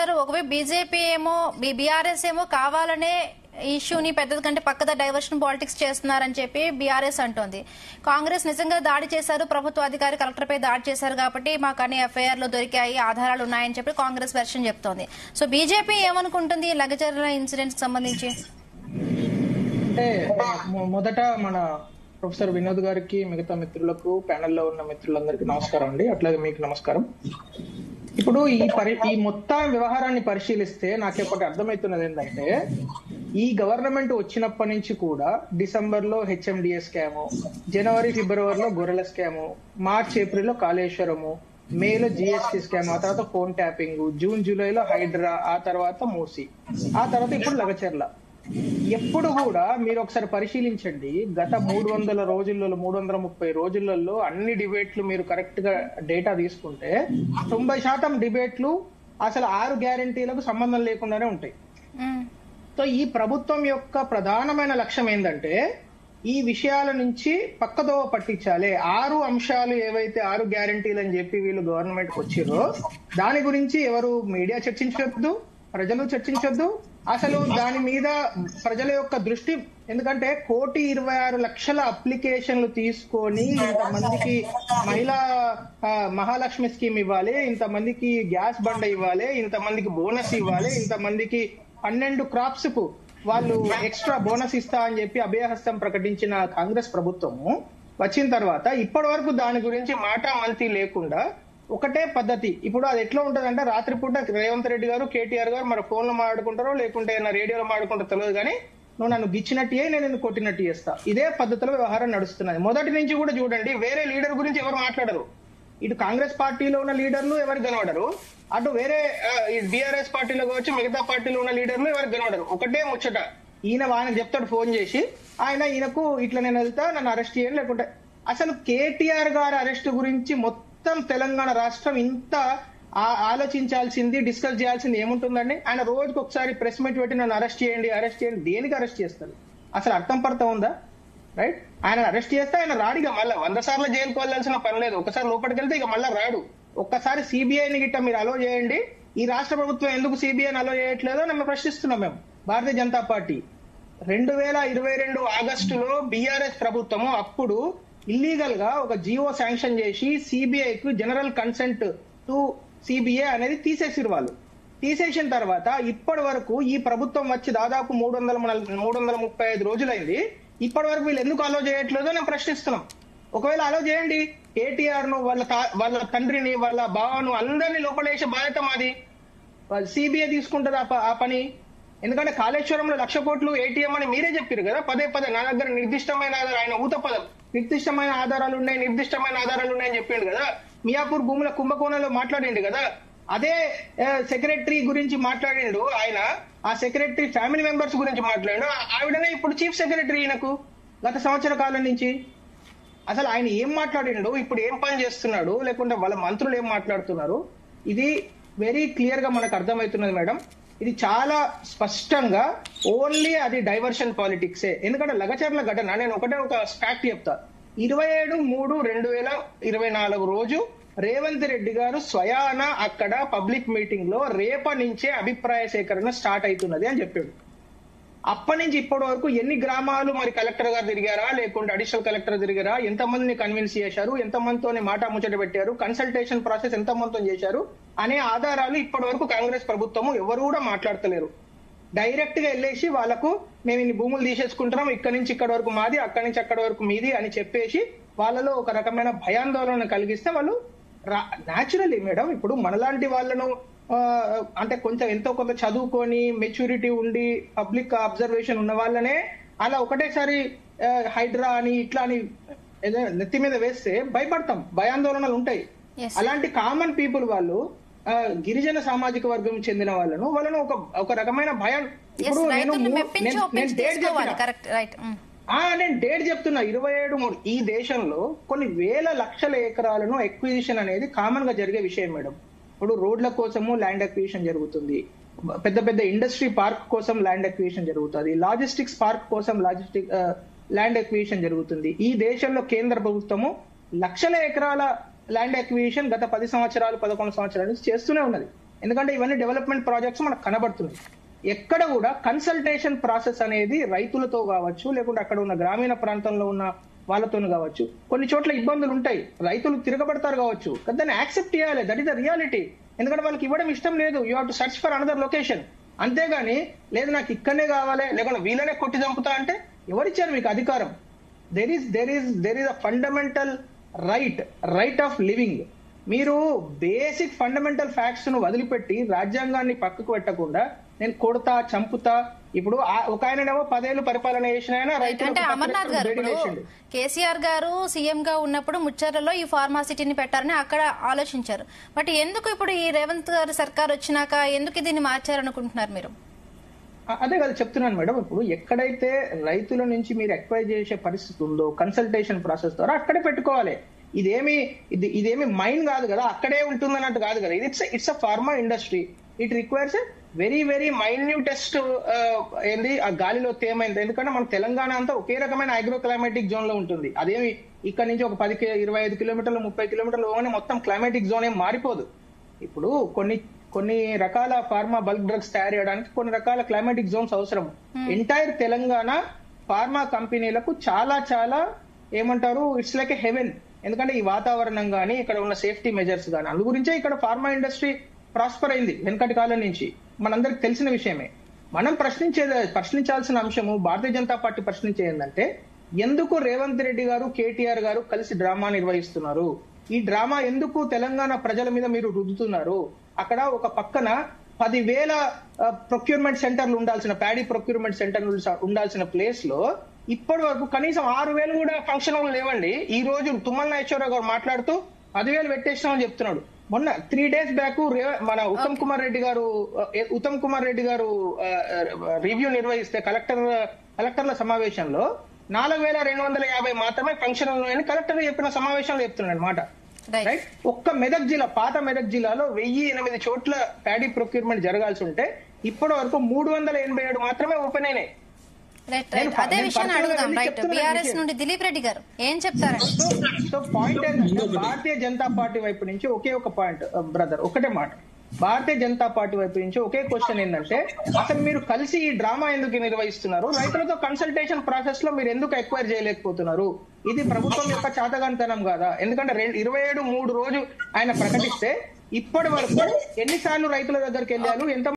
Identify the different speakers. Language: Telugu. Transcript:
Speaker 1: గారు ఒకవైపు బీజేపీ ఏమో బీఆర్ఎస్ ఏమో కావాలనే ఇష్యూని పెద్దది కంటే పక్కద డైవర్షన్ పాలిటిక్స్ చేస్తున్నారని చెప్పి బీఆర్ఎస్ అంటోంది కాంగ్రెస్ నిజంగా దాడి చేశారు ప్రభుత్వ అధికారి కలెక్టర్పై దాడి చేశారు కాబట్టి మాకు అన్ని ఎఫ్ఐఆర్ లో దొరికాయి ఆధారాలు ఉన్నాయని చెప్పి కాంగ్రెస్ వెర్షన్ చెప్తోంది సో బీజేపీ ఏమనుకుంటుంది ఈ లగచర్ల ఇన్సిడెంట్ సంబంధించి
Speaker 2: అంటే మొ- మొదట మన ప్రొఫెసర్ వినోద్ గారికి మిగతా మిత్రులకు ప్యానెల్లో ఉన్న మిత్రులందరికీ నమస్కారం అండి అట్లాగే మీకు నమస్కారం ఇప్పుడు ఈ పరి ఈ మొత్తం వ్యవహారాన్ని పరిశీలిస్తే నాకు ఎప్పటి అర్థమవుతున్నది ఏంటంటే ఈ గవర్నమెంట్ వచ్చినప్పటి నుంచి కూడా డిసెంబర్ లో హెచ్ఎండిఏ స్కాము జనవరి ఫిబ్రవరిలో గొర్రెల స్కాము మార్చ్ ఏప్రిల్ లో కాళేశ్వరము మేలో జిఎస్టీ స్కామ్ ఆ తర్వాత ఫోన్ ట్యాపింగ్ జూన్ జూలైలో హైడ్రా ఆ తర్వాత మూసి ఆ తర్వాత ఇప్పుడు లగచర్ల ఎప్పుడు కూడా మీరు ఒకసారి పరిశీలించండి గత మూడు వందల రోజులలో మూడు వందల ముప్పై రోజులలో అన్ని డిబేట్లు మీరు కరెక్ట్ గా డేటా తీసుకుంటే తొంభై శాతం డిబేట్లు అసలు ఆరు గ్యారంటీలకు సంబంధం లేకుండానే ఉంటాయి
Speaker 1: మ్మ్.
Speaker 2: సో ఈ ప్రభుత్వం యొక్క ప్రధానమైన లక్ష్యం ఏంటంటే ఈ విషయాల నుంచి పక్కదోవ పట్టించాలి ఆరు అంశాలు ఏవైతే ఆరు గ్యారంటీలు అని చెప్పి వీళ్ళు గవర్నమెంట్ వచ్చిరో దాని గురించి ఎవరు మీడియా చర్చించొద్దు ప్రజలు చర్చించొద్దు అసలు దాని మీద ప్రజల యొక్క దృష్టి ఎందుకంటే కోటి ఇరవై ఆరు లక్షల అప్లికేషన్లు తీసుకొని ఇంతమందికి మహిళా ఆ, మహాలక్ష్మి స్కీమ్ ఇవ్వాలి ఇంతమందికి గ్యాస్ బండ ఇవ్వాలి ఇంతమందికి బోనస్ ఇవ్వాలి ఇంతమందికి పన్నెండు క్రాప్స్ కు వాళ్ళు ఎక్స్ట్రా బోనస్ ఇస్తా అని చెప్పి అభయహస్తం ప్రకటించిన కాంగ్రెస్ ప్రభుత్వము వచ్చిన తర్వాత ఇప్పటి వరకు దాని గురించి మాట మంతి లేకుండా ఒకటే పద్ధతి ఇప్పుడు అది ఎట్లా ఉంటదంటే రాత్రిపూట రేవంత్ రెడ్డి గారు కేటీఆర్ గారు మరి ఫోన్ లో మాట్లాడుకుంటారో లేకుంటే నా రేడియోలో మాట్లాడుకుంటారో తెలియదు కానీ నువ్వు నన్ను గిచ్చినట్టు నేను నిన్ను కొట్టినట్టు చేస్తా ఇదే పద్ధతిలో వ్యవహారం నడుస్తున్నది మొదటి నుంచి కూడా చూడండి వేరే లీడర్ గురించి ఎవరు మాట్లాడరు ఇటు కాంగ్రెస్ పార్టీలో ఉన్న లీడర్లు ఎవరికి కనబడరు అటు వేరే బీఆర్ఎస్ పార్టీలో కావచ్చు మిగతా పార్టీలో ఉన్న లీడర్లు ఎవరికి కనబడరు ఒకటే ముచ్చట ఈయన ఆయనకు చెప్తాడు ఫోన్ చేసి ఆయన ఈయనకు ఇట్లా నేను వెళ్తా నన్ను అరెస్ట్ చేయండి లేకుంటే అసలు కేటీఆర్ గారి అరెస్ట్ గురించి మొత్తం తెలంగాణ రాష్ట్రం ఇంత ఆ- ఆలోచించాల్సింది డిస్కస్ చేయాల్సింది ఏముంటుందండి ఆయన రోజుకి ఒకసారి ప్రెస్ మీట్ పెట్టి నన్ను అరెస్ట్ చేయండి అరెస్ట్ చేయండి దేనికి అరెస్ట్ చేస్తారు అసలు అర్థం పర్థం ఉందా రైట్ ఆయన అరెస్ట్ చేస్తే ఆయన రాడిగా మళ్ళీ వంద సార్లు జైలుకు వెళ్ళాల్సిన పని లేదు ఒకసారి లోపలికి వెళ్తే ఇక మళ్ళీ రాడు ఒక్కసారి సిబిఐని గిట్ట మీరు అలో చేయండి ఈ రాష్ట్ర ప్రభుత్వం ఎందుకు సిబిఐని అలో చేయట్లేదో మేము ప్రశ్నిస్తున్నాం మేము భారతీయ జనతా పార్టీ రెండు వేల ఇరవై రెండు ఆగస్టులో బీఆర్ఎస్ ప్రభుత్వము అప్పుడు ఇల్లీగల్ గా ఒక జియో శాంక్షన్ చేసి సిబిఐ కు జనరల్ కన్సెంట్ టు సిబిఐ అనేది తీసేసిరు వాళ్ళు తీసేసిన తర్వాత ఇప్పటి వరకు ఈ ప్రభుత్వం వచ్చి దాదాపు మూడు వందల మూడు వందల ముప్పై ఐదు రోజులైంది ఇప్పటి వరకు వీళ్ళు ఎందుకు అలో చేయట్లేదో నేను ప్రశ్నిస్తున్నాం ఒకవేళ అలో చేయండి కేటీఆర్ ను వాళ్ళ తా- వాళ్ళ తండ్రిని వాళ్ళ బావను అందరినీ లోపలేసే బాధ్యత మాది సిబిఐ తీసుకుంటది ఆ ప- ఆ పని ఎందుకంటే కాళేశ్వరంలో లక్ష కోట్లు ఏటీఎం అని మీరే చెప్పారు కదా పదే పదే నా దగ్గర నిర్దిష్టమైన ఆధారం ఆయన ఊత పదం నిర్దిష్టమైన ఆధారాలు ఉన్నాయి నిర్దిష్టమైన ఆధారాలు ఉన్నాయని చెప్పిండు కదా మియాపూర్ భూముల కుంభకోణంలో మాట్లాడిండు కదా అదే సెక్రటరీ గురించి మాట్లాడిండు ఆయన ఆ సెక్రటరీ ఫ్యామిలీ మెంబర్స్ గురించి మాట్లాడిండు ఆ- ఆవిడనే ఇప్పుడు చీఫ్ సెక్రటరీ ఈయనకు గత సంవత్సర కాలం నుంచి అసలు ఆయన ఏం మాట్లాడిండు ఇప్పుడు ఏం పని చేస్తున్నాడు లేకుంటే వాళ్ళ మంత్రులు ఏం మాట్లాడుతున్నారు ఇది వెరీ క్లియర్ గా మనకు అర్థమవుతున్నది మేడం ఇది చాలా స్పష్టంగా ఓన్లీ అది డైవర్షన్ పాలిటిక్సే ఎందుకంటే లగచర్ల ఘటన నేను ఒకటే ఒక ఫ్యాక్ట్ చెప్తా ఇరవై ఏడు మూడు రెండు వేల ఇరవై నాలుగు రోజు రేవంత్ రెడ్డి గారు స్వయాన అక్కడ పబ్లిక్ మీటింగ్ లో రేప నుంచే అభిప్రాయ సేకరణ స్టార్ట్ అవుతున్నది అని చెప్పాడు అప్పటి నుంచి ఇప్పటి వరకు ఎన్ని గ్రామాలు మరి కలెక్టర్ గారు తిరిగారా లేకుంటే అడిషనల్ కలెక్టర్ తిరిగారా ఎంతమందిని కన్విన్స్ చేశారు ఎంతమందితో మాట ముచ్చట పెట్టారు కన్సల్టేషన్ ప్రాసెస్ ఎంతమందితో చేశారు అనే ఆధారాలు ఇప్పటి వరకు కాంగ్రెస్ ప్రభుత్వము ఎవరు కూడా మాట్లాడతలేరు డైరెక్ట్ గా వెళ్ళేసి వాళ్ళకు మేము ఇన్ని భూములు తీసేసుకుంటున్నాం ఇక్కడ నుంచి ఇక్కడ వరకు మాది అక్కడి నుంచి అక్కడ వరకు మీది అని చెప్పేసి వాళ్ళలో ఒక రకమైన భయాందోళన కలిగిస్తే వాళ్ళు న్యాచురల్లీ మేడం ఇప్పుడు మనలాంటి వాళ్ళను ఆ, అంటే కొంచెం ఎంతో కొంత చదువుకొని మెచ్యూరిటీ ఉండి పబ్లిక్ అబ్జర్వేషన్ ఉన్న వాళ్ళనే అలా ఒకటేసారి ఆ, హైడ్రా అని ఇట్లా అని ఏదో నెత్తి మీద వేస్తే భయపడతాం భయాందోళనలు ఉంటాయి
Speaker 1: Yes.
Speaker 2: అలాంటి కామన్ పీపుల్ వాళ్ళు ఆ, గిరిజన సామాజిక వర్గం చెందిన వాళ్ళను వాళ్ళను ఒక ఒక రకమైన భయం
Speaker 1: ఎస్
Speaker 2: ఇప్పుడు నేను
Speaker 1: రైతులను
Speaker 2: మూ-
Speaker 1: మెప్పించి
Speaker 2: నేను- నేను
Speaker 1: ఒప్పించి
Speaker 2: డేట్
Speaker 1: తీసుకోవాలి
Speaker 2: చెప్పిన.
Speaker 1: Correct right hmm.
Speaker 2: ఆ నేను డేట్ చెప్తున్నా ఇరవై ఏడు మూడు ఈ దేశంలో కొన్ని వేల లక్షల ఎకరాలను ఎక్విజిషన్ అనేది కామన్ గా జరిగే విషయం మేడం ఇప్పుడు రోడ్ల కోసము ల్యాండ్ ఎక్విజిషన్ జరుగుతుంది పెద్ద పెద్ద ఇండస్ట్రీ పార్క్ కోసం ల్యాండ్ ఎక్విజిషన్ జరుగుతుంది లాజిస్టిక్స్ పార్క్ కోసం లాజిస్టిక్ ల్యాండ్ ఎక్విజిషన్ జరుగుతుంది ఈ దేశంలో కేంద్ర ప్రభుత్వము లక్షల ఎకరాల ల్యాండ్ ఎక్విజిషన్ గత పది సంవత్సరాలు పదకొండు సంవత్సరాల నుంచి చేస్తూనే ఉన్నది ఎందుకంటే ఇవన్నీ డెవలప్మెంట్ ప్రాజెక్ట్స్ మనకు కనబడుతున్నాయి ఎక్కడ కూడా కన్సల్టేషన్ ప్రాసెస్ అనేది రైతులతో కావచ్చు లేకుంటే అక్కడ ఉన్న గ్రామీణ ప్రాంతంలో ఉన్న వాళ్ళతో కావచ్చు కొన్ని చోట్ల ఇబ్బందులు ఉంటాయి రైతులు తిరగబడతారు కావచ్చు కానీ దాన్ని యాక్సెప్ట్ చేయాలి దట్ ఇస్ ద రియాలిటీ ఎందుకంటే వాళ్ళకి ఇవ్వడం ఇష్టం లేదు you have to search for another location అంతేగాని లేదు నాకు ఇక్కడనే కావాలి లేకుంటే వీళ్ళనే కొట్టి చంపుతా అంటే ఎవరిచ్చారు మీకు అధికారం there is there is there is a fundamental right right of living మీరు బేసిక్ ఫండమెంటల్ ఫ్యాక్ట్స్ ను వదిలిపెట్టి రాజ్యాంగాన్ని పక్కకు పెట్టకుండా నేను కొడతా చంపుతా ఇప్పుడు ఆ- ఒక ఆయననేమో పదేళ్ళు పరిపాలన చేసిన ఆయన రైతులకు
Speaker 1: అంటే
Speaker 2: పక్కన
Speaker 1: అమర్నాథ్ గారు
Speaker 2: వేడి
Speaker 1: ఇప్పుడు
Speaker 2: వేసిండు.
Speaker 1: కేసీఆర్ గారు సీఎం గా ఉన్నప్పుడు ముచ్చర్లలో ఈ ఫార్మాసిటీని పెట్టారని అక్కడ ఆలోచించారు బట్ ఎందుకు ఇప్పుడు ఈ రేవంత్ గారి సర్కార్ వచ్చినాక ఎందుకు దీన్ని మార్చారనుకుంటున్నారు మీరు
Speaker 2: అ- అదే కదా చెప్తున్నాను మేడం ఇప్పుడు ఎక్కడైతే రైతుల నుంచి మీరు ఎక్వైర్ చేసే పరిస్థితి ఉందో కన్సల్టేషన్ ప్రాసెస్ ద్వారా అక్కడే పెట్టుకోవాలి ఇదేమి ఇది ఇదేమి మైన్ కాదు కదా అక్కడే ఉంటుంది అన్నట్టు కాదు కదా ఇది it's it's a pharma industry it requires very very minutest ఏంది ఆ గాలిలో తేమైంది ఎందుకంటే మన తెలంగాణ అంతా ఒకే రకమైన అగ్రో క్లైమాటిక్ జోన్ లో ఉంటుంది అదేమి ఇక్కడ నుంచి ఒక పది కి- ఇరవై ఐదు కిలోమీటర్లు ముప్పై కిలోమీటర్లు పోగానే మొత్తం క్లైమాటిక్ జోన్ ఏం మారిపోదు ఇప్పుడు కొన్ని కొన్ని రకాల ఫార్మా బల్క్ డ్రగ్స్ తయారు చేయడానికి కొన్ని రకాల క్లైమాటిక్ జోన్స్ అవసరం ఎంటైర్ తెలంగాణ ఫార్మా కంపెనీలకు చాలా చాలా ఏమంటారు ఇట్స్ లైక్ ఎ హెవెన్ ఎందుకంటే ఈ వాతావరణం గానీ ఇక్కడ ఉన్న సేఫ్టీ మెజర్స్ గానీ అందు గురించే ఇక్కడ ఫార్మా ఇండస్ట్రీ ప్రాస్పర్ అయింది వెనకటి కాలం నుంచి మనందరికి తెలిసిన విషయమే మనం ప్రశ్నించే ప్రశ్నించాల్సిన అంశము భారతీయ జనతా పార్టీ ప్రశ్నించే ఏంటంటే ఎందుకు రేవంత్ రెడ్డి గారు కేటీఆర్ గారు కలిసి డ్రామా నిర్వహిస్తున్నారు ఈ డ్రామా ఎందుకు తెలంగాణ ప్రజల మీద మీరు రుద్దుతున్నారు అక్కడ ఒక పక్కన పదివేల ప్రొక్యూర్మెంట్ సెంటర్లు ఉండాల్సిన ప్యాడీ ప్రొక్యూర్మెంట్ సెంటర్ ఉండాల్సిన ప్లేస్ లో ఇప్పటి వరకు కనీసం ఆరు వేలు కూడా ఫంక్షన్ లేవండి ఈ రోజు తుమ్మల నాగేశ్వరరావు గారు మాట్లాడుతూ పదివేలు పెట్టేసినామని చెప్తున్నాడు మొన్న త్రీ డేస్ బ్యాక్ మన ఉత్తమ్ కుమార్ రెడ్డి గారు ఆ, ఏ- ఉత్తమ్ కుమార్ రెడ్డి గారు రివ్యూ నిర్వహిస్తే కలెక్టర్ కలెక్టర్ల సమావేశంలో నాలుగు వేల రెండు వందల యాభై మాత్రమే ఫంక్షన్ ఉన్నాయని కలెక్టర్ చెప్పిన సమావేశంలో చెప్తున్నాడు అనమాట
Speaker 1: రైట్
Speaker 2: రైట్ ఒక్క మెదక్ జిల్లా పాత మెదక్ జిల్లాలో వెయ్యి ఎనిమిది చోట్ల ప్యాడీ ప్రొక్యూర్మెంట్ జరగాల్సి ఉంటే ఇప్పటి వరకు మూడు వందల ఎనభై ఏడు మాత్రమే ఓపెన్ అయినాయి
Speaker 1: రైట్
Speaker 2: నేను
Speaker 1: రైట్
Speaker 2: ప-
Speaker 1: అదే
Speaker 2: నేను
Speaker 1: విషయాన్ని
Speaker 2: personal గా
Speaker 1: అడుగుదాం
Speaker 2: వెళ్ళి
Speaker 1: రైట్
Speaker 2: చెప్తున్నాను
Speaker 1: బీఆర్ఎస్
Speaker 2: విషయం.
Speaker 1: నుండి దిలీప్ రెడ్డి గారు ఏం చెప్తారండి
Speaker 2: సో సో పాయింట్ ఏంటంటే భారతీయ జనతా పార్టీ వైపు నుంచి ఒకే ఒక పాయింట్ బ్రదర్ ఒకటే మాట భారతీయ జనతా పార్టీ వైపు నుంచి ఒకే క్వశ్చన్ ఏంటంటే అసలు మీరు కలిసి ఈ డ్రామా ఎందుకు నిర్వహిస్తున్నారు రైతులతో కన్సల్టేషన్ ప్రాసెస్ లో మీరు ఎందుకు ఎక్వైర్ చేయలేకపోతున్నారు ఇది ప్రభుత్వం యొక్క చాతగానితనం కాదా ఎందుకంటే రెండు ఇరవై ఏడు మూడు రోజు ఆయన ప్రకటిస్తే ఇప్పటి వరకు ఎన్నిసార్లు రైతుల దగ్గరికి వెళ్ళారు ఎంత